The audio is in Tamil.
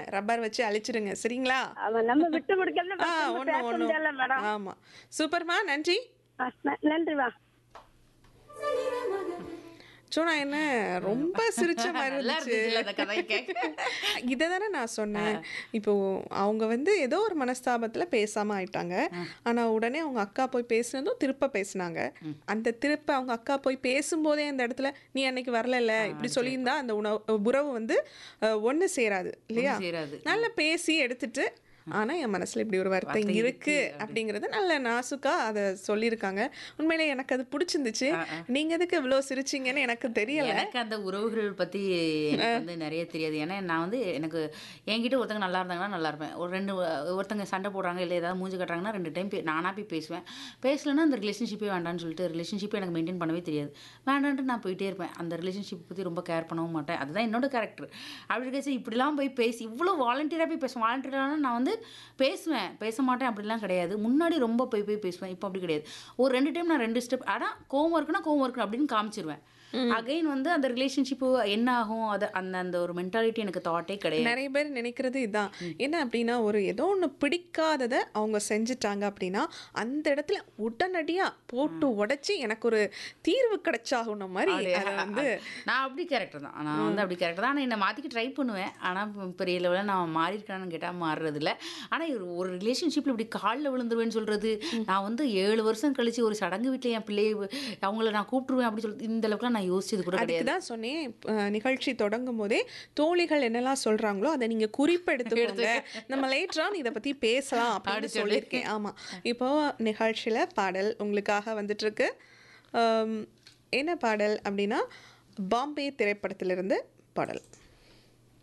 ரப்பர் வச்சு அழிச்சிடுங்க சரிங்களா அவன் நம்ம விட்டு கொடுக்கறது ஆ பேச ஒன்று ஒன்று முடியல மேடம் ஆமா சூப்பர்மா நன்றி ஆ, ந- நன்றிவா சோனா என்ன ரொம்ப சிரிச்ச மாதிரி நல்லா இருந்துச்சு இருந்துச்சுல்ல அந்த கதையை கேட்க இதை தானே நான் சொன்னேன் இப்போ அவங்க வந்து ஏதோ ஒரு மனஸ்தாபத்துல பேசாம ஆயிட்டாங்க ஆனா உடனே அவங்க அக்கா போய் பேசினதும் திருப்ப பேசினாங்க அந்த திருப்ப அவங்க அக்கா போய் பேசும்போதே அந்த இடத்துல நீ அன்னைக்கு வரல இப்படி சொல்லியிருந்தா அந்த உணவு உறவு வந்து அஹ், ஒண்ணு சேராது இல்லையா சேராது. நல்லா பேசி எடுத்துட்டு ஆனா என் மனசுல இப்படி ஒரு வருத்தம் வருத்தம் இருக்கு இருக்கு அப்படிங்கறது நல்ல நாசுக்கா அதை சொல்லியிருக்காங்க உண்மையிலே எனக்கு அது பிடிச்சிருந்துச்சு நீங்க எதுக்கு இவ்வளவு சிரிச்சீங்கன்னு எனக்கு தெரியல எனக்கு அந்த உறவுகள் பத்தி எனக்கு வந்து நிறைய தெரியாது ஏன்னா நான் வந்து எனக்கு என்கிட்ட ஒருத்தங்க நல்லா இருந்தாங்கன்னா நல்லா இருப்பேன் ஒரு ரெண்டு ஒருத்தங்க சண்டை போடுறாங்க இல்லை ஏதாவது மூஞ்சி கட்டுறாங்கன்னா ரெண்டு டைம் நானாக போய் பேசுவேன் பேசலைன்னா அந்த ரிலேஷன்ஷிப்பே வேண்டாம்னு சொல்லிட்டு ரிலேஷன்ஷிப்பை எனக்கு மெயின்டைன் பண்ணவே தெரியாது வேண்டான்ட்டு நான் போயிட்டே இருப்பேன் அந்த ரிலேஷன்ஷிப் பற்றி ரொம்ப கேர் பண்ணவும் மாட்டேன் அதுதான் என்னோட கேரக்டர் அப்படி இருக்கச்சு இப்படிலாம் போய் பேசி இவ்வளோ வாலண்டியராக போய் பேசுவேன் வாலண்டியரான நான் வந்து பேசுவேன் பேச மாட்டேன் அப்படிலாம் கிடையாது முன்னாடி ரொம்ப போய் போய் பேசுவேன் இப்போ அப்படி கிடையாது ஒரு ரெண்டு டைம் நான் ரெண்டு ஸ்டெப் ஆனால் கோவம் இருக்குன்னா கோவம் இருக்கு அப்படின்னு காமிச்சிருவேன் அகைன் வந்து அந்த ரிலேஷன்ஷிப்பு என்ன ஆகும் அது அந்த அந்த ஒரு மென்டாலிட்டி எனக்கு தாட்டே கிடையாது நிறைய பேர் நினைக்கிறது இதுதான் என்ன அப்படின்னா ஒரு ஏதோ ஒன்று பிடிக்காததை அவங்க செஞ்சுட்டாங்க அப்படின்னா அந்த இடத்துல உடனடியா போட்டு உடைச்சி எனக்கு ஒரு தீர்வு கிடைச்சாகுன மாதிரி அதை வந்து நான் அப்படி கேரக்டர் தான் நான் வந்து அப்படி கேரக்டர் தான் ஆனால் என்னை மாற்றிக்க ட்ரை பண்ணுவேன் ஆனால் பெரிய லெவலில் நான் மாறியிருக்கானு கேட்டால் மாறுறதில்ல ஆனால் ஒரு ரிலேஷன்ஷிப்பில் இப்படி காலில் விழுந்துருவேன்னு சொல்கிறது நான் வந்து ஏழு வருஷம் கழிச்சு ஒரு சடங்கு வீட்டில் என் பிள்ளையை அவங்கள நான் கூப்பிட்டுருவேன் அப்படி சொல்லி இந்த அளவுக்குலாம் நான் யோசிச்சது கூட அதுக்கு கிடையாது தான் சொன்னேன் அஹ், நிகழ்ச்சி தொடங்கும் போதே தோழிகள் என்னெல்லாம் சொல்றாங்களோ அதை நீங்க குறிப்பெடுத்துக்கோங்க நம்ம லேட்டரா இதை பத்தி பேசலாம் அப்படின்னு அப்படி சொல்லி. சொல்லியிருக்கேன் ஆமா இப்போ நிகழ்ச்சியில பாடல் உங்களுக்காக வந்துட்டு இருக்கு ஆம், என்ன பாடல் அப்படின்னா பாம்பே திரைப்படத்திலிருந்து பாடல்